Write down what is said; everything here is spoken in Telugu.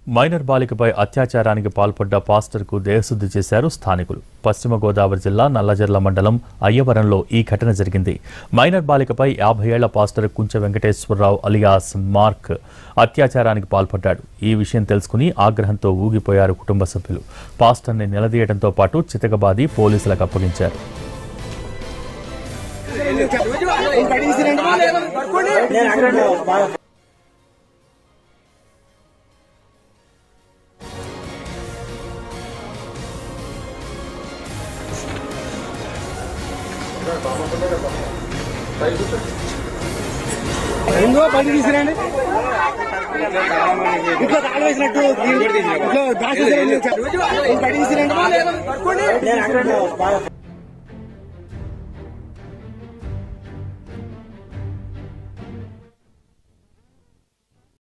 మైనర్ బాలికపై అత్యాచారానికి పాల్పడ్డ పాస్టర్కు దేహశుద్ధి చేశారు స్థానికులు పశ్చిమ గోదావరి జిల్లా నల్లజర్ల మండలం అయ్యవరంలో ఈ ఘటన జరిగింది మైనర్ బాలికపై యాభై ఏళ్ల pastor Kuncha Venkateswararao alias Mark అత్యాచారానికి పాల్పడ్డాడు ఈ విషయం తెలుసుకుని ఆగ్రహంతో ఊగిపోయారు కుటుంబ సభ్యులు పాస్టర్ని నిలదీయడంతో పాటు చితకబాది పోలీసులకు అప్పగించారు రెండో బయట తీసుకురండి ఇంట్లో తాళం వేసినట్టు ఇంట్లో దాచేసారండి బయట తీసుకురండి